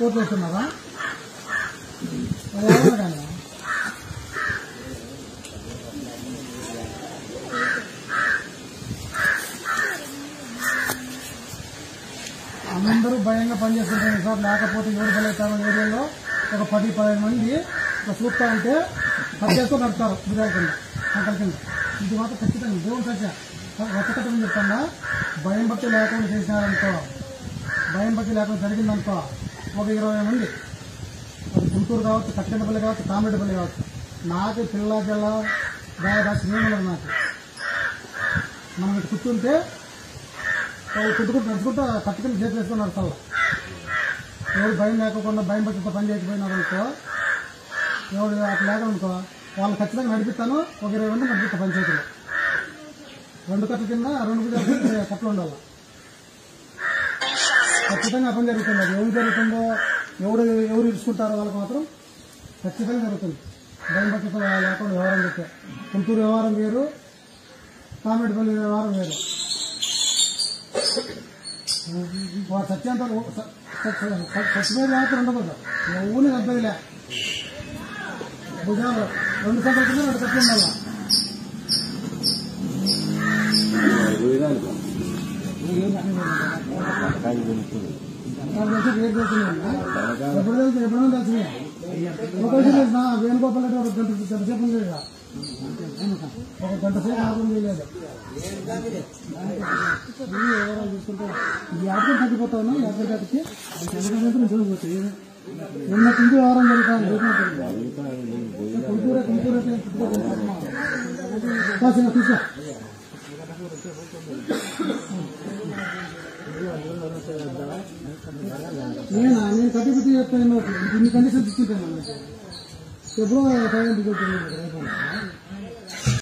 కోట్లు వస్తున్నారా అది ఎవరు కానీ అందరూ భయంగా పనిచేస్తుంటారు సార్ లేకపోతే ఎవరు బలవుతారో ఏరియాలో ఒక పది పదిహేను మంది ఇట్లా చూస్తా ఉంటే కట్ చేసుకొని నడుపుతారు బిర్యానీ కింద సంకల కింద ఇది మాత్రం ఖచ్చితంగా దేవుని సత్య వచ్చకటం చెప్తాను భయం భక్తి లేకుండా చేసినారనుకో భయం భక్తి లేకుండా జరిగిందనుకో ఒక ఇరవై మంది అది గుంటూరు కావచ్చు కట్టెడపల్లి కావచ్చు కామెడపల్లి కావచ్చు నాకు పిల్ల జిల్ల దాదాపు శ్రీమండలం నాకు మనం ఇటు కూర్చుంటే వాళ్ళు కుట్టుకుంటూ నడుచుకుంటూ కట్టుకుని చేతులు వేసుకొని నడచాల ఎవరు భయం లేకుండా భయం పట్టితో పని చేయకపోయినారు అనుకో ఎవరు అట్లా లేదనుకో వాళ్ళు ఖచ్చితంగా నడిపిస్తాను ఒక ఇరవై మంది నడిపిస్తా పంచాయతీలో రెండు కట్ల కింద రెండు భుజాలు కట్టలు ఉండాలి ఖచ్చితంగా ఆ పని జరుగుతుంది అది ఏం జరుగుతుందో ఎవరు ఎవరు ఇరుచుకుంటారో వాళ్ళకి మాత్రం ఖచ్చితంగా జరుగుతుంది భయం పట్టితో లేకుండా వ్యవహారం చెప్తే గుంటూరు వ్యవహారం వేరు కామెడీపల్లి వ్యవహారం వేరు వాడు సత్యాంత సత్యమైన మాత్రం ఉండకూడదు ఎవరిని చంపేదిలే భుజాలు రెండు సంఖ్యల కింద రెండు కట్లు ఉండాలి నాకు తెలిసి రేట్ తెలిసింది ఎప్పుడు తెలుసు ఎప్పుడైనా తెలిసింది ఒక విషయం తెలిసిన వేణుగోపాల్ రెడ్డి ఒక గంట గంట సేపు ఉంది ఇక్కడ. ఒక గంట సేపు ఆగం చేయలేదు ఇది ఎవరో చూసుకుంటే ఈ ఆటలు తగ్గిపోతాను ఎక్కడికి అక్కడికి ఎందుకంటే చూడబోతుంది నిన్న కింది వ్యవహారం జరుగుతాను కుంటూరే కుంటూరే తీసుకో తీసుకో నేనా నేను కట్టిపెట్టి చెప్తాను ఇన్ని కండిషన్ తీసుకుంటాను ఎప్పుడో ఫైవ్ హండ్రెడ్